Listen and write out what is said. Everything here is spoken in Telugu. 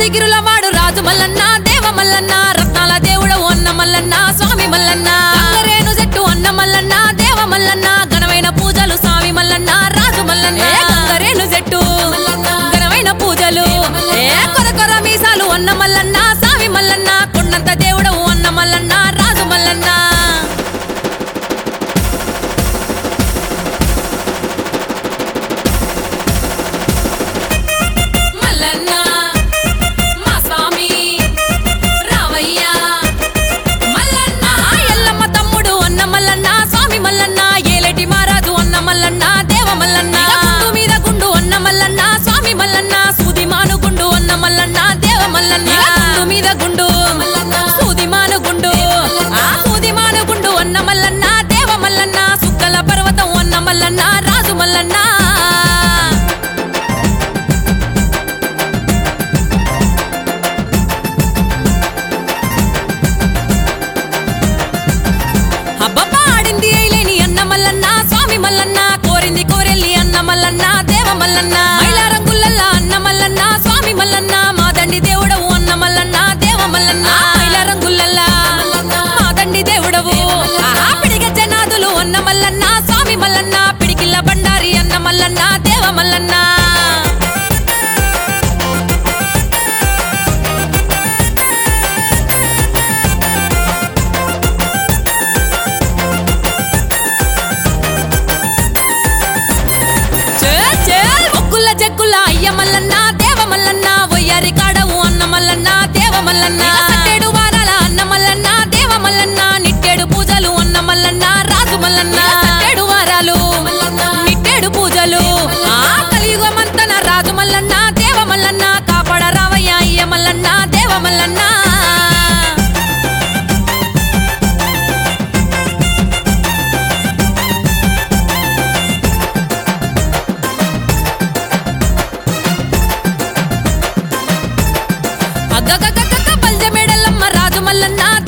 యాదగిరుల వాడు రాజు మల్లన్న దేవ మల్లన్న రత్నాల దేవుడు అన్న మల్లన్న స్వామి మల్లన్న గంగరేను చెట్టు అన్న మల్లన్న దేవ మల్లన్న ఘనమైన పూజలు స్వామి మల్లన్న రాజు మల్లన్న గంగరేను చెట్టు ఘనమైన పూజలు ఏ కొర కొర మీసాలు అన్న మల్లన్న స్వామి మల్లన్న కొండంత దేవుడు అన్న మల్లన్న రాజు మల్లన్న మల్లన్న మా స్వామి రామయ్య మల్లన్న ఎల్లమ్మ తమ్ముడు అన్న మల్లన్న స్వామి మల్లన్న ఏలేటి మారాజు అన్న మల్లన్న దేవ మల్లన్న గుండు మీద గుండు అన్న మల్లన్న స్వామి మల్లన్న సూది మాను గుండు అన్న మల్లన్న దేవ మల్లన్న గుండు మీద గుండు సూది మాను గుండు ఆ సూది మాను గుండు అన్న మల్లన్న దేవ మల్లన్న సుక్కల పర్వతం అన్న మల్లన్న రాజు మల్లన్న అబ్బబ్బా ఆడింది ఐలేని అన్న మల్లన్న స్వామి మల్లన్న కోరింది కోరెల్లి అన్న మల్లన్న దేవ మల్లన్న మైలా రంగులల్లా అన్న మల్లన్న స్వామి మల్లన్న మా దండి దేవుడవు అన్న మల్లన్న దేవ మల్లన్న మైలా రంగులల్లా మా దండి దేవుడవు ఆహా, పిడిగ జనాదులు అన్న మల్లన్న స్వామి మల్లన్న పిడికిల్ల బండారి అన్న మల్లన్న దేవ మల్లన్న చేల్ చేల్ ఒక్కుల జగ్గుల అయ్య మల్లన్న దేవ మల్లన్న వయ్యారి కాడవు అన్న మల్లన్న దేవ మల్లన్న సట్టేడు వారాల అన్న మల్లన్న దేవ మల్లన్న నిట్టేడు పూజలు అన్న మల్లన్న రాజు మల్లన్న సట్టేడు వారాలు నిట్టేడు పూజలు ఆ కలియుగమంతన రాజు మల్లన్న దేవ మల్లన్న కాపాడ రావయ్య అయ్య మల్లన్న దేవ మల్లన్న అగ్గగగ్గగగ్గ బల్జ మేడల్లమ్మ రాజు మల్లన్న